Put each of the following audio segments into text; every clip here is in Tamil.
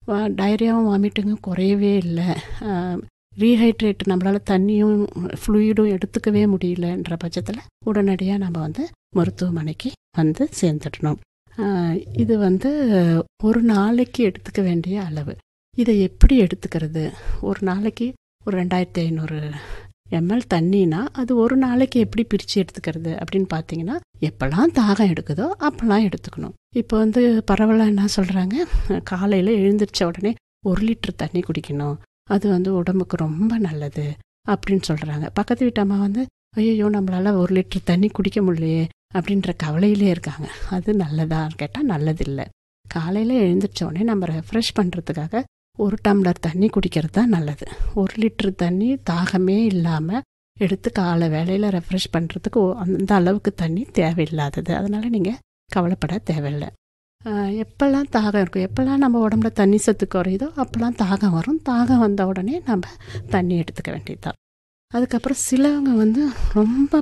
டயரியாவும் வாமிட்டுங்கும் குறையவே இல்லை ரீஹைட்ரேட் நம்மளால் தண்ணியும் ஃப்ளூயிடும் எடுத்துக்கவே முடியலன்ற பட்சத்தில் உடனடியாக நம்ம வந்து மருத்துவமனைக்கு வந்து சேர்ந்துடணும் இது வந்து ஒரு நாளைக்கு எடுத்துக்க வேண்டிய அளவு இதை எப்படி எடுத்துக்கிறது ஒரு நாளைக்கு ஒரு ரெண்டாயிரத்தி ஐநூறு எம்எல் தண்ணினா அது ஒரு நாளைக்கு எப்படி பிரித்து எடுத்துக்கிறது அப்படின்னு பார்த்தீங்கன்னா எப்போல்லாம் தாகம் எடுக்குதோ அப்போல்லாம் எடுத்துக்கணும் இப்போ வந்து பரவலாக என்ன சொல்கிறாங்க காலையில் எழுந்திரிச்ச உடனே ஒரு லிட்டர் தண்ணி குடிக்கணும் அது வந்து உடம்புக்கு ரொம்ப நல்லது அப்படின்னு சொல்கிறாங்க பக்கத்து வீட்டு அம்மா வந்து ஐயோ நம்மளால் ஒரு லிட்டர் தண்ணி குடிக்க முடியலையே அப்படின்ற கவலையிலே இருக்காங்க அது நல்லதான்னு கேட்டால் நல்லதில்லை காலையில் எழுந்திரிச்ச உடனே நம்ம ரெஃப்ரெஷ் பண்ணுறதுக்காக ஒரு டம்ளர் தண்ணி குடிக்கிறது தான் நல்லது ஒரு லிட்டர் தண்ணி தாகமே இல்லாமல் எடுத்து காலை வேலையில் ரெஃப்ரெஷ் பண்ணுறதுக்கு அந்த அளவுக்கு தண்ணி தேவையில்லாதது அதனால் நீங்கள் கவலைப்பட தேவையில்லை எப்போல்லாம் தாகம் இருக்கும் எப்போல்லாம் நம்ம உடம்புல தண்ணி சத்து குறையுதோ அப்போல்லாம் தாகம் வரும் தாகம் வந்த உடனே நம்ம தண்ணி எடுத்துக்க வேண்டியதுதான் அதுக்கப்புறம் சிலவங்க வந்து ரொம்ப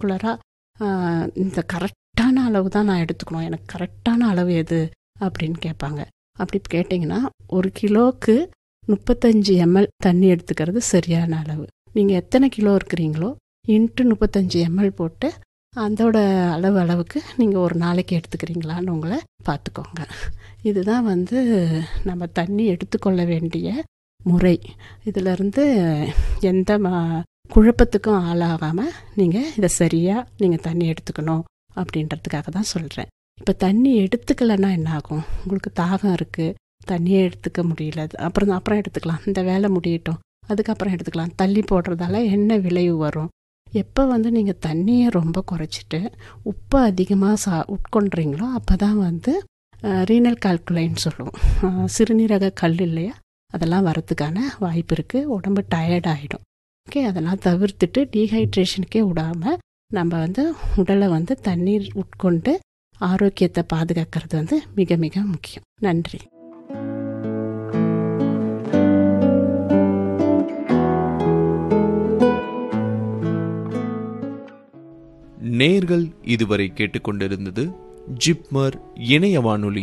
பர்டிகுலராக இந்த கரெக்டான அளவு தான் நான் எடுத்துக்கணும் எனக்கு கரெக்டான அளவு எது அப்படின்னு கேட்பாங்க அப்படி கேட்டிங்கன்னா ஒரு கிலோவுக்கு முப்பத்தஞ்சு எம்எல் தண்ணி எடுத்துக்கிறது சரியான அளவு நீங்கள் எத்தனை கிலோ இருக்கிறீங்களோ இன்ட்டு முப்பத்தஞ்சு எம்எல் போட்டு அதோட அளவு அளவுக்கு நீங்கள் ஒரு நாளைக்கு எடுத்துக்கிறீங்களான்னு உங்களை பார்த்துக்கோங்க இதுதான் வந்து நம்ம தண்ணி எடுத்துக்கொள்ள வேண்டிய முறை இதிலிருந்து எந்த குழப்பத்துக்கும் ஆளாகாமல் நீங்கள் இதை சரியாக நீங்கள் தண்ணி எடுத்துக்கணும் அப்படின்றதுக்காக தான் சொல்கிறேன் இப்போ தண்ணி எடுத்துக்கலைன்னா என்ன ஆகும் உங்களுக்கு தாகம் இருக்குது தண்ணியே எடுத்துக்க முடியல அப்புறம் அப்புறம் எடுத்துக்கலாம் இந்த வேலை முடியட்டும் அதுக்கப்புறம் எடுத்துக்கலாம் தள்ளி போடுறதால என்ன விளைவு வரும் எப்போ வந்து நீங்கள் தண்ணியை ரொம்ப குறைச்சிட்டு உப்பு அதிகமாக சா உட்கொண்டுறீங்களோ அப்போ தான் வந்து ரீனல் கால்குலைன்னு சொல்லுவோம் சிறுநீரக கல் இல்லையா அதெல்லாம் வரத்துக்கான வாய்ப்பு இருக்குது உடம்பு டயர்ட் ஆகிடும் ஓகே அதெல்லாம் தவிர்த்துட்டு டீஹைட்ரேஷனுக்கே விடாமல் நம்ம வந்து உடலை வந்து தண்ணீர் உட்கொண்டு ஆரோக்கியத்தை பாதுகாக்கிறது வந்து மிக மிக முக்கியம் நன்றி நேர்கள் இதுவரை கேட்டுக்கொண்டிருந்தது ஜிப்மர் இணைய வானொலி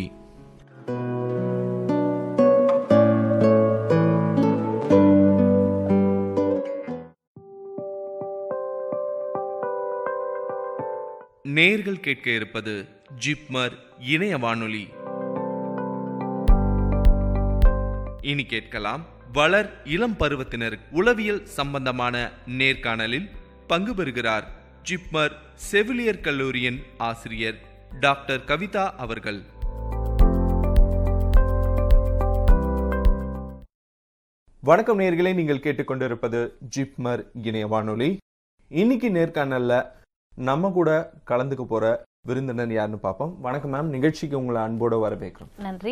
நேர்கள் கேட்க இருப்பது ஜிப்மர் இணைய வானொலி இனி கேட்கலாம் வளர் இளம் பருவத்தினர் உளவியல் சம்பந்தமான நேர்காணலில் பங்கு பெறுகிறார் ஜிப்மர் செவிலியர் கல்லூரியின் ஆசிரியர் டாக்டர் கவிதா அவர்கள் வணக்கம் நேர்களை நீங்கள் கேட்டுக்கொண்டிருப்பது ஜிப்மர் இணைய வானொலி இன்னைக்கு நேர்காணல்ல நம்ம கூட கலந்துக்க போற விருந்தினர் யாருன்னு பார்ப்போம் வணக்கம் மேம் நிகழ்ச்சிக்கு உங்களை அன்போட வரவேற்கிறோம் நன்றி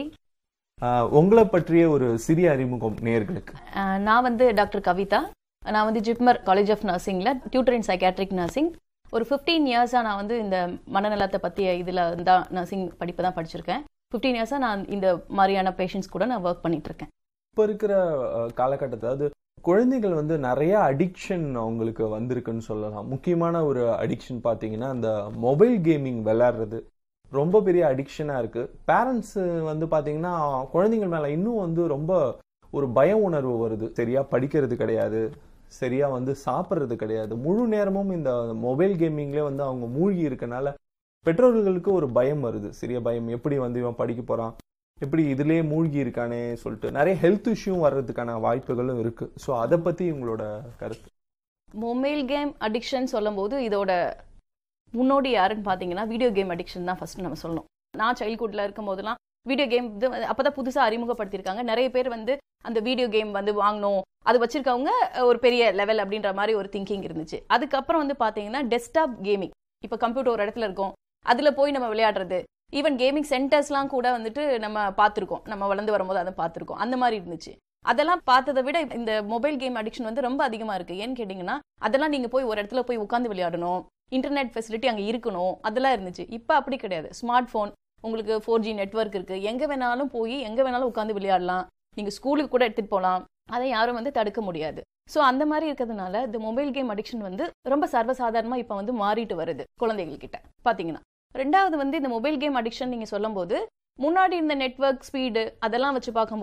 உங்களை பற்றிய ஒரு சிறிய அறிமுகம் நேர்களுக்கு நான் வந்து டாக்டர் கவிதா நான் வந்து ஜிப்மர் காலேஜ் ஆஃப் நர்சிங்கில் டியூட்டர் இன் சைக்காட்ரிக் நர்சிங் ஒரு ஃபிஃப்டீன் இயர்ஸாக நான் வந்து இந்த மனநலத்தை பற்றிய இதில் தான் நர்சிங் படிப்பு தான் படிச்சிருக்கேன் ஃபிஃப்டீன் இயர்ஸாக நான் இந்த மாதிரியான பேஷண்ட்ஸ் கூட நான் ஒர்க் பண்ணிட்டு இருக்கேன் இப்போ இருக்கிற காலகட்டத்தில் அதாவது குழந்தைகள் வந்து நிறைய அடிக்ஷன் அவங்களுக்கு வந்திருக்குன்னு சொல்லலாம் முக்கியமான ஒரு அடிக்ஷன் பார்த்தீங்கன்னா அந்த மொபைல் கேமிங் விளையாடுறது ரொம்ப பெரிய அடிக்ஷனாக இருக்குது பேரண்ட்ஸ் வந்து பார்த்தீங்கன்னா குழந்தைங்கள் மேலே இன்னும் வந்து ரொம்ப ஒரு பய உணர்வு வருது சரியா படிக்கிறது கிடையாது சரியா வந்து சாப்பிட்றது கிடையாது முழு நேரமும் இந்த மொபைல் கேமிங்லேயே வந்து அவங்க மூழ்கி இருக்கனால பெற்றோர்களுக்கு ஒரு பயம் வருது சரியா பயம் எப்படி வந்து இவன் படிக்க போறான் எப்படி இதுலயே மூழ்கி இருக்கானே சொல்லிட்டு நிறைய ஹெல்த் இஷ்யூ வர்றதுக்கான வாய்ப்புகளும் இருக்கு ஸோ அதை பத்தி உங்களோட கருத்து மொபைல் கேம் அடிக்ஷன் சொல்லும்போது இதோட முன்னோடி யாருன்னு பார்த்தீங்கன்னா வீடியோ கேம் அடிக்ஷன் தான் ஃபர்ஸ்ட் நம்ம சொல்லணும் நான் சைல்ட்ஹுட்டில் இருக்கும் போதெல்லாம் வீடியோ கேம் இது அப்பதான் புதுசாக அறிமுகப்படுத்தியிருக்காங்க நிறைய பேர் வந்து அந்த வீடியோ கேம் வந்து வாங்கணும் அது வச்சிருக்கவங்க ஒரு பெரிய லெவல் அப்படின்ற மாதிரி ஒரு திங்கிங் இருந்துச்சு அதுக்கப்புறம் வந்து பார்த்தீங்கன்னா டெஸ்க்டாப் கேமிங் இப்போ கம்ப்யூட்டர் ஒரு இடத்துல இருக்கும் அதில் போய் நம்ம விளையாடுறது ஈவன் கேமிங் சென்டர்ஸ்லாம் கூட வந்துட்டு நம்ம பார்த்துருக்கோம் நம்ம வளர்ந்து வரும்போது அதை பார்த்துருக்கோம் அந்த மாதிரி இருந்துச்சு அதெல்லாம் பார்த்ததை விட இந்த மொபைல் கேம் அடிக்ஷன் வந்து ரொம்ப அதிகமாக இருக்குது ஏன்னு கேட்டிங்கன்னா அதெல்லாம் நீங்கள் போய் ஒரு இடத்துல போய் உட்காந்து விளையாடணும் இன்டர்நெட் ஃபெசிலிட்டி அங்கே இருக்கணும் அதெல்லாம் இருந்துச்சு இப்போ அப்படி கிடையாது ஸ்மார்ட் ஃபோன் உங்களுக்கு ஃபோர் ஜி நெட்ஒர்க் இருக்குது எங்கே வேணாலும் போய் எங்கே வேணாலும் உட்காந்து விளையாடலாம் நீங்கள் ஸ்கூலுக்கு கூட எடுத்துகிட்டு போகலாம் அதை யாரும் வந்து தடுக்க முடியாது ஸோ அந்த மாதிரி இருக்கிறதுனால இந்த மொபைல் கேம் அடிக்ஷன் வந்து ரொம்ப சர்வசாதாரணமாக இப்போ வந்து மாறிட்டு வருது குழந்தைகள் கிட்ட பார்த்தீங்கன்னா ரெண்டாவது வந்து இந்த மொபைல் கேம் அடிக்ஷன் நீங்கள் சொல்லும்போது முன்னாடி இந்த நெட்ஒர்க் ஸ்பீடு அதெல்லாம் வச்சு பார்க்கும்போது